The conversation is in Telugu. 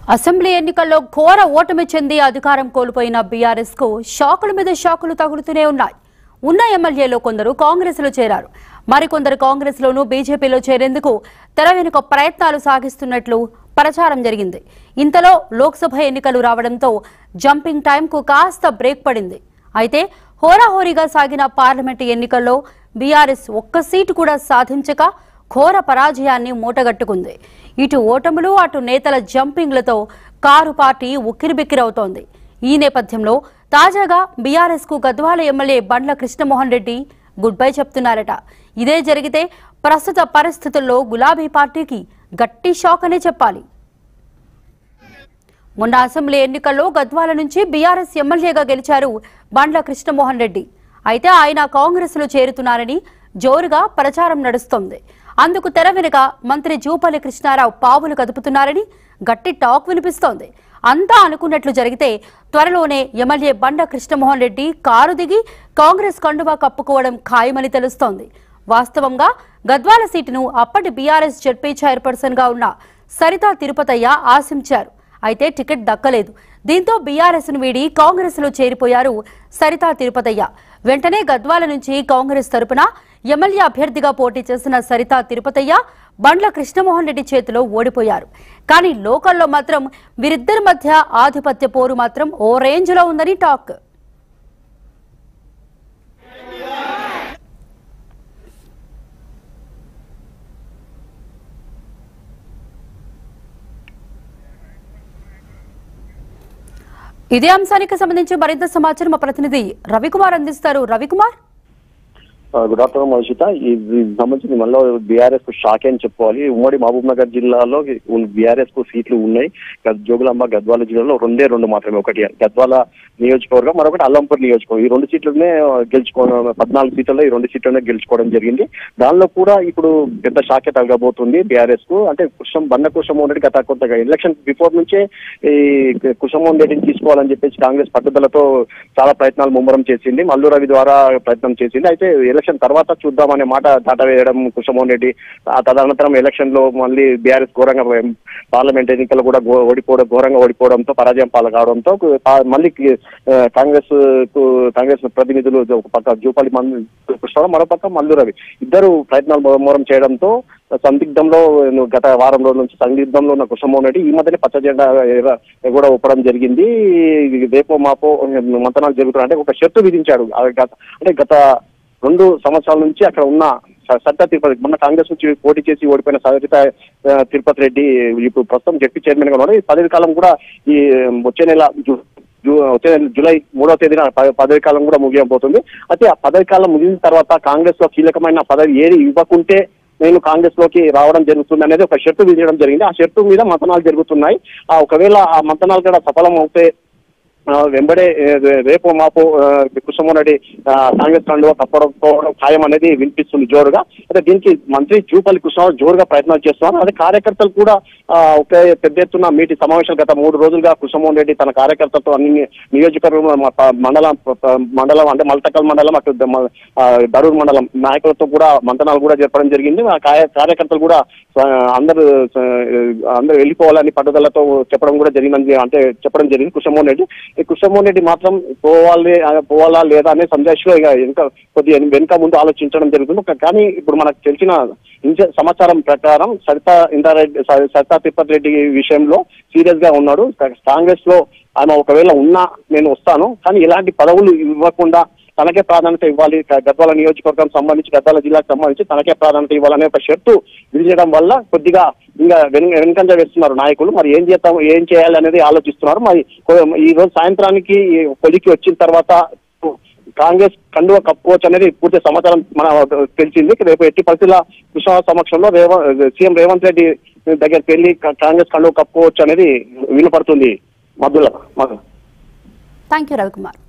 అసెంబ్లీ ఎన్నికల్లో ఘోర ఓటమి చెంది అధికారం కోల్పోయిన బీఆర్ఎస్ కు షాకుల మీద షాకులు తగులుతూనే ఉన్నాయి ఉన్న ఎమ్మెల్యేలో కొందరు కాంగ్రెస్ లో చేరారు మరికొందరు కాంగ్రెస్ లోనూ బీజేపీలో చేరేందుకు తెర వెనుక ప్రయత్నాలు సాగిస్తున్నట్లు ప్రచారం జరిగింది ఇంతలో లోక్సభ ఎన్నికలు రావడంతో జంపింగ్ టైంకు కాస్త బ్రేక్ పడింది అయితే హోరాహోరీగా సాగిన పార్లమెంటు ఎన్నికల్లో బీఆర్ఎస్ ఒక్క సీటు కూడా సాధించక ఘోర పరాజయాన్ని మూటగట్టుకుంది ఇటు ఓటములు అటు నేతల జంపింగ్లతో కారు పార్టీ ఉక్కిరిబిక్కిరవుతోంది ఈ నేపథ్యంలో తాజాగా బీఆర్ఎస్ కు Gadwal MLA Bandla Krishnamohan Reddy good bye చెప్తున్నారట ఇదే జరిగితే ప్రస్తుత పరిస్థితుల్లో గులాబీ పార్టీకి గట్టి షాక్ అనే చెప్పాలి మొన్న అసెంబ్లీ ఎన్నికల్లో గద్వాల నుంచి బీఆర్ఎస్ ఎమ్మెల్యేగా గెలిచారు బండ్ల కృష్ణమోహన్ రెడ్డి అయితే ఆయన కాంగ్రెస్ లో చేరుతున్నారని జోరుగా ప్రచారం నడుస్తోంది అందుకు తెర వెనుక మంత్రి జూపల్లి కృష్ణారావు పావులు కదుపుతున్నారని గట్టి టాక్ వినిపిస్తోంది అంతా అనుకున్నట్లు జరిగితే త్వరలోనే ఎమ్మెల్యే బండ కృష్ణమోహన్ రెడ్డి కారు దిగి కాంగ్రెస్ కండువా కప్పుకోవడం ఖాయమని తెలుస్తోంది వాస్తవంగా గద్వాల సీటును అప్పటి బీఆర్ఎస్ జడ్పీ చైర్పర్సన్ గా ఉన్న సరితా తిరుపతయ్య ఆశించారు అయితే టికెట్ దక్కలేదు దీంతో బీఆర్ఎస్ ను వీడి కాంగ్రెస్ లో చేరిపోయారు సరితా తిరుపతయ్య వెంటనే గద్వాల నుంచి కాంగ్రెస్ తరపున ఎమ్మెల్యే అభ్యర్థిగా పోటీ చేసిన సరితా తిరుపతయ్య బండ్ల కృష్ణమోహన్ రెడ్డి చేతిలో ఓడిపోయారు కానీ లోకల్లో మాత్రం వీరిద్దరి మధ్య ఆధిపత్య పోరు మాత్రం ఓ రేంజ్ లో ఉందని టాక్ ఇదే అంశానికి సంబంధించి మరింత సమాచారం మా ప్రతినిధి రవికుమార్ అందిస్తారు రవికుమార్ గుడ్ ఆఫ్టర్నూన్ మహిషిత ఇది సంబంధించి మళ్ళీ బీఆర్ఎస్ కు షాక్ అని చెప్పుకోవాలి ఉమ్మడి మహబూబ్ నగర్ జిల్లాలో బీఆర్ఎస్ కు సీట్లు ఉన్నాయి గద్- జోగులాంబ గద్వాల జిల్లాలో రెండే రెండు మాత్రమే ఒకటి గద్వాల నియోజకవర్గం మరొకటి అల్లంపూర్ నియోజకవర్గం ఈ రెండు సీట్లనే గెలుచుకోవడం పద్నాలుగు సీట్లలో ఈ రెండు సీట్లనే గెలుచుకోవడం జరిగింది దానిలో కూడా ఇప్పుడు పెద్ద షాకే తగ్గబోతుంది బీఆర్ఎస్ కు అంటే కుషం బండ కుషమోహన్ రెడ్డి గత కొంత ఎలక్షన్ బిఫోర్ నుంచే ఈ కుషమోహన్ రెడ్డిని తీసుకోవాలని చెప్పేసి కాంగ్రెస్ పట్టుదలతో చాలా ప్రయత్నాలు ముమ్మరం చేసింది మల్లు రవి ద్వారా ప్రయత్నం చేసింది అయితే ఎలక్షన్ తర్వాత చూద్దామనే మాట దాటవేయడం కుషమోహన్ రెడ్డి ఆ తదనంతరం ఎలక్షన్ లో మళ్ళీ బీఆర్ఎస్ ఘోరంగా పార్లమెంట్ ఎన్నికలు కూడా ఘో- ఓడిపోవడం ఘోరంగా ఓడిపోవడంతో పరాజయం పాలు కావడంతో ఆ మళ్ళీ ఆ, కాంగ్రెస్ కు కాంగ్రెస్ ప్రతినిధులు ఒక పక్క జూపల్లి మన్ కృష్ణరావు మరో పక్క మల్లు రవి ఇద్దరు ప్రయత్నాలు ముమ్మరం చేయడంతో సందిగ్ధంలో గత వారం రోజుల నుంచి సందిగ్ధంలో ఉన్న కుషమోహన్ రెడ్డి ఈ మధ్యనే పచ్చ జెండా ఎగ- కూడా ఊపడం జరిగింది రేపో మాపో మంతనాలు జరుగుతున్నాయి అంటే ఒక షర్తు విధించాడు ఆ గత అంటే గత రెండు సంవత్సరాల నుంచి అక్కడ ఉన్న స- సరితా తిరుపతి మొన్న కాంగ్రెస్ నుంచి పోటీ చేసి ఓడిపోయిన సరిత ఆ, తిరుపతి రెడ్డి ఇప్పుడు ప్రస్తుతం జడ్పీ చైర్మన్ గా ఉన్నారు ఈ పదవి కాలం కూడా ఈ వచ్చే నెల జూ- జూ- వచ్చే నెల జూలై మూడవ తేదీన ప- పదవి కాలం కూడా ముగియబోతుంది అయితే ఆ పదవి కాలం ముగిసిన తర్వాత కాంగ్రెస్ లో కీలకమైన పదవి ఏది ఇవ్వకుంటే నేను కాంగ్రెస్ లోకి రావడం జరుగుతుంది అనేది ఒక షర్టు విధించడం జరిగింది ఆ షర్టు మీద మంతనాలు జరుగుతున్నాయి ఆ ఒకవేళ ఆ మంతనాలు కూడా సఫలం అవుతే ఆ, వెంబడే ఏ, రే- రేపు మాపు కుసుమోహన్ రెడ్డి ఆ, కాంగ్రెస్ కండువా తప్పకపోవడం ఖాయం అనేది వినిపిస్తుంది జోరుగా అయితే దీనికి మంత్రి జూపల్లి కృష్ణ జోరుగా ప్రయత్నాలు చేస్తున్నారు అదే కార్యకర్తలు కూడా ఆ, ఒకే పెద్ద ఎత్తున మీటి సమావేశాలు గత మూడు రోజులుగా కుసుమోహన్ రెడ్డి తన కార్యకర్తలతో అన్ని నియోజకవర్గం మ- ప- మండలం ప- ప- మండలం అంటే మల్టకల్ మండలం అటు ద- మ- ఆ, దరూర్ మండలం నాయకులతో కూడా మంతనాలు కూడా జరపడం జరిగింది ఆ కార్య- కార్యకర్తలు కూడా ఆ, అందరూ ఆ, అందరూ వెళ్ళిపోవాలని పట్టుదలతో చెప్పడం కూడా జరిగింది అంటే చెప్పడం జరిగింది కుషమోహన్ రెడ్డి ఈ కుషమోహన్ రెడ్డి మాత్రం పోవాలి ఆ, పోవాలా లేదా అనే సందేశంలో ఇక ఇంకా కొద్దిగా వెనుక ముందు ఆలోచించడం జరుగుతుంది ఒక- కానీ ఇప్పుడు మనకు తెలిసిన ఇంజ- సమాచారం ప్రకారం సరితా ఇందారెడ్డి స- సరితా తిరుపతి రెడ్డి విషయంలో సీరియస్ గా ఉన్నాడు కాంగ్రెస్ లో ఆయన ఒకవేళ ఉన్నా నేను వస్తాను కానీ ఎలాంటి పదవులు ఇవ్వకుండా తనకే ప్రాధాన్యత ఇవ్వాలి గ- గద్వాల నియోజకవర్గం సంబంధించి గద్వాల జిల్లాకు సంబంధించి తనకే ప్రాధాన్యత ఇవ్వాలనే ఒక షర్టు విధించడం వల్ల కొద్దిగా ఇంకా వెను వెనుకంజ వేస్తున్నారు నాయకులు మరి ఏం చేస్తాం ఏం చేయాలి అనేది ఆలోచిస్తున్నారు మరి కొ- ఈ రోజు సాయంత్రానికి ఈ కొలికి వచ్చిన తర్వాత కాంగ్రెస్ కండువ కప్పుకోవచ్చు అనేది పూర్తి సమాచారం మన తెలిసింది రేపు ఎట్టి పరిస్థితుల కృష్ణ సమక్షంలో రేవ సీఎం రేవంత్ రెడ్డి దగ్గరికి వెళ్ళి కా- కాంగ్రెస్ కండువ కప్పుకోవచ్చు అనేది వినపడుతుంది మధ్యలో థ్యాంక్ యూ రవికుమార్